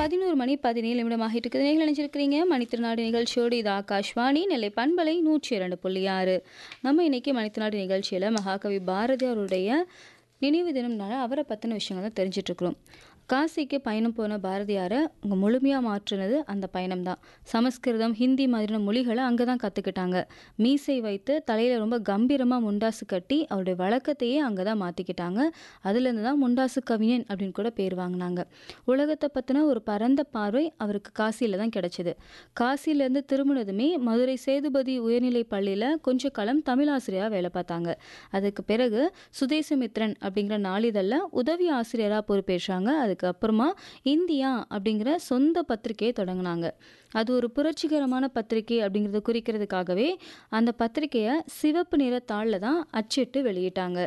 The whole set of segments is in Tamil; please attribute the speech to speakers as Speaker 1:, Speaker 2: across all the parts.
Speaker 1: பதினோரு மணி பதினேழு நிமிடமாக இருக்குது நீங்கள் நினைச்சிருக்கிறீங்க மணித்திருநாடு நிகழ்ச்சியோடு இது ஆகாஷ்வாணி நெல்லை பண்பலை நூற்றி இரண்டு புள்ளி ஆறு நம்ம இன்னைக்கு மணித்திருநாடு நிகழ்ச்சியில் மகாகவி பாரதியாருடைய நினைவு தினம்னால அவரை பற்றின விஷயங்கள் தான் தெரிஞ்சிட்டு இருக்கிறோம் காசிக்கு பயணம் போன பாரதியாரை அங்கே முழுமையாக மாற்றினது அந்த பயணம்தான் சமஸ்கிருதம் ஹிந்தி மாதிரியான மொழிகளை அங்கே தான் கற்றுக்கிட்டாங்க மீசை வைத்து தலையில் ரொம்ப கம்பீரமாக முண்டாசு கட்டி அவருடைய வழக்கத்தையே அங்கே தான் மாற்றிக்கிட்டாங்க அதுலேருந்து தான் முண்டாசு கவிஞன் அப்படின்னு கூட பேர் வாங்கினாங்க உலகத்தை பற்றின ஒரு பரந்த பார்வை அவருக்கு காசியில் தான் கிடைச்சிது காசியிலேருந்து திரும்பினதுமே மதுரை சேதுபதி உயர்நிலை பள்ளியில் கொஞ்ச காலம் தமிழாசிரியராக வேலை பார்த்தாங்க அதுக்கு பிறகு சுதேசமித்ரன் அப்படிங்கிற நாளிதழில் உதவி ஆசிரியராக பொறுப்பேற்றாங்க அதுக்கப்புறமா இந்தியா அப்படிங்கிற சொந்த பத்திரிகையை தொடங்கினாங்க அது ஒரு புரட்சிகரமான பத்திரிகை அப்படிங்கிறத குறிக்கிறதுக்காகவே அந்த பத்திரிகையை சிவப்பு நிற தாளில் தான் அச்சிட்டு வெளியிட்டாங்க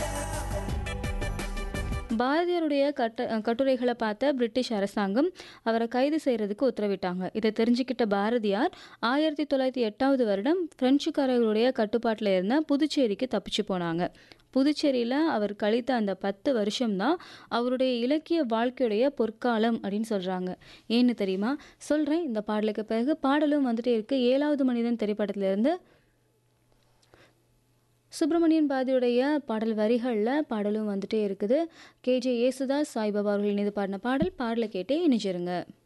Speaker 1: பாரதியாருடைய கட்ட கட்டுரைகளை பார்த்த பிரிட்டிஷ் அரசாங்கம் அவரை கைது செய்கிறதுக்கு உத்தரவிட்டாங்க இதை தெரிஞ்சுக்கிட்ட பாரதியார் ஆயிரத்தி தொள்ளாயிரத்தி எட்டாவது வருடம் பிரெஞ்சுக்காரர்களுடைய கட்டுப்பாட்டில் இருந்த புதுச்சேரிக்கு தப்பிச்சு போனாங்க புதுச்சேரியில் அவர் கழித்த அந்த பத்து வருஷம்தான் அவருடைய இலக்கிய வாழ்க்கையுடைய பொற்காலம் அப்படின்னு சொல்கிறாங்க ஏன்னு தெரியுமா சொல்கிறேன் இந்த பாடலுக்கு பிறகு பாடலும் வந்துட்டே இருக்கு ஏழாவது மனிதன் திரைப்படத்திலிருந்து சுப்பிரமணியன் பாதியுடைய பாடல் வரிகளில் பாடலும் வந்துட்டே இருக்குது கேஜே யேசுதாஸ் சாய்பாபா அவர்கள் இணைந்து பாடின பாடல் பாடலை கேட்டே இணைஞ்சிருங்க